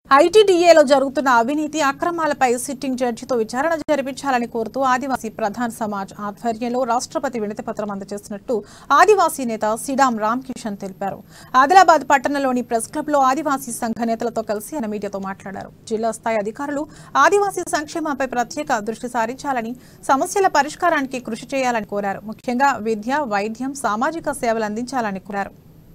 ఐటీడీఏలో జరుగుతున్న అవినీతి అక్రమాలపై సిట్టింగ్ జడ్జితో విచారణ జరిపించాలని కోరుతూ ఆదివాసీ ప్రధాన్ సమాజ్ ఆధ్వర్యంలో రాష్ట్రపతి వినతిపత్రం అందజేసినట్టు ఆదివాసీ నేత సిడాం రామ్ కిషన్ తెలిపారు ఆదిలాబాద్ పట్టణంలోని ప్రెస్ క్లబ్లో ఆదివాసీ సంఘ నేతలతో కలిసి ఆయన మీడియాతో మాట్లాడారు జిల్లా స్థాయి అధికారులు ఆదివాసీ సంక్షేమంపై ప్రత్యేక దృష్టి సారించాలని సమస్యల పరిష్కారానికి కృషి చేయాలని కోరారు ముఖ్యంగా విద్య వైద్యం సామాజిక సేవలు అందించాలని కోరారు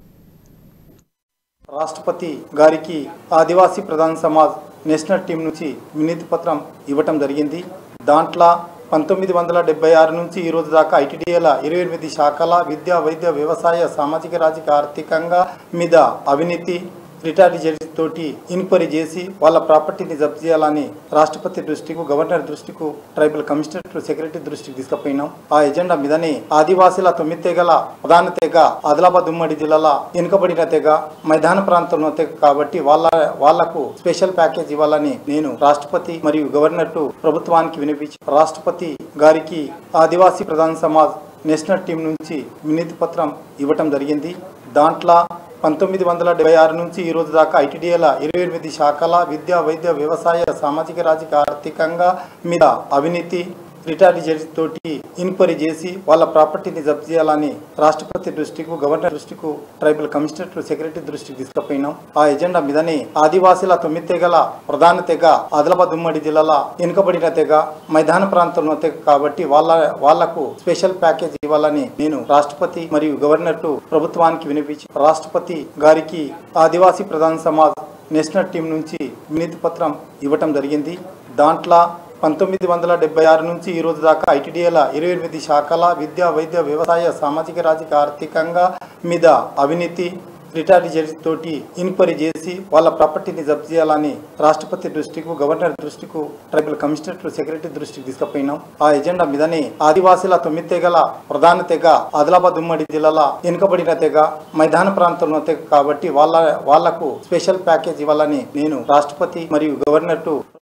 రాష్ట్రపతి గారికి ఆదివాసీ ప్రధాన సమాజ్ నేషనల్ టీం నుంచి వినతి పత్రం ఇవ్వటం జరిగింది దాంట్లో పంతొమ్మిది వందల డెబ్బై ఆరు నుంచి ఈ రోజు దాకా ఐటీడీఏల ఇరవై ఎనిమిది శాఖల విద్య వైద్య వ్యవసాయ సామాజిక రాజకీయ ఆర్థికంగా మీద అవినీతి రిటైర్డ్ జడ్జి తోటి ఇన్క్వైరీ చేసి వాళ్ళ ప్రాపర్టీని జప్తు చేయాలని రాష్ట్రపతి దృష్టికి గవర్నర్ దృష్టికి ట్రైబల్ కమిషనర్ సెక్రటరీ దృష్టికి తీసుకుపోయినాం ఆ ఎజెండా మీదనే ఆదివాసీల తొమ్మిది తెగల ప్రధాన తెగ ఆదిలాబాద్ ఉమ్మడి జిల్లాల వెనుకబడిన తెగ మైదాన ప్రాంతంలో తెగ కాబట్టి వాళ్ళ వాళ్లకు స్పెషల్ ప్యాకేజ్ ఇవ్వాలని నేను రాష్ట్రపతి మరియు గవర్నర్ టు ప్రభుత్వానికి వినిపించి రాష్ట్రపతి గారికి ఆదివాసీ ప్రధాన సమాజ్ నేషనల్ టీం నుంచి వినతి పత్రం ఇవ్వటం జరిగింది దాంట్లో పంతొమ్మిది వందల డెబ్బై ఆరు నుంచి ఈ రోజు దాకా ఐటీడీఏల ఇరవై ఎనిమిది శాఖల విద్య వైద్య వ్యవసాయ సామాజిక రాజకీయ ఆర్థికంగా మీద అవినీతి రిటైర్డ్ జడ్జి తోటి ఇన్క్వైరీ చేసి వాళ్ళ ప్రాపర్టీని జప్తు చేయాలని రాష్ట్రపతి దృష్టికి గవర్నర్ దృష్టికి ట్రైబల్ కమిషనర్ సెక్రటరీ దృష్టికి తీసుకుపోయినాం ఆ ఎజెండా మీదనే ఆదివాసీల తొమ్మిది తెగల ప్రధాన తెగ ఆదిలాబాద్ ఉమ్మడి జిల్లాల వెనుకబడిన తెగ మైదాన ప్రాంతంలో తెగ కాబట్టి వాళ్ళ వాళ్లకు స్పెషల్ ప్యాకేజ్ ఇవ్వాలని నేను రాష్ట్రపతి మరియు గవర్నర్ టు ప్రభుత్వానికి వినిపించి రాష్ట్రపతి గారికి ఆదివాసీ ప్రధాన సమాజ్ నేషనల్ టీం నుంచి వినతి పత్రం ఇవ్వటం జరిగింది దాంట్లో పంతొమ్మిది వందల డెబ్బై ఆరు నుంచి ఈ రోజు దాకా ఐటీడీఏల ఇరవై ఎనిమిది శాఖల విద్య వైద్య వ్యవసాయ సామాజిక రాజకీయ ఆర్థికంగా మీద అవినీతి రిటైర్డ్ జడ్జి తోటి ఇన్క్వైరీ చేసి వాళ్ళ ప్రాపర్టీని జప్తు చేయాలని రాష్ట్రపతి దృష్టికి గవర్నర్ దృష్టికి ట్రైబల్ కమిషనర్ సెక్రటరీ దృష్టికి తీసుకుపోయినాం ఆ ఎజెండా మీదనే ఆదివాసీల తొమ్మిది తెగల ప్రధాన తెగ ఆదిలాబాద్ ఉమ్మడి జిల్లాల వెనుకబడిన తెగ మైదాన ప్రాంతంలో తెగ కాబట్టి వాళ్ళ వాళ్లకు స్పెషల్ ప్యాకేజ్ ఇవ్వాలని నేను రాష్ట్రపతి మరియు గవర్నర్ టు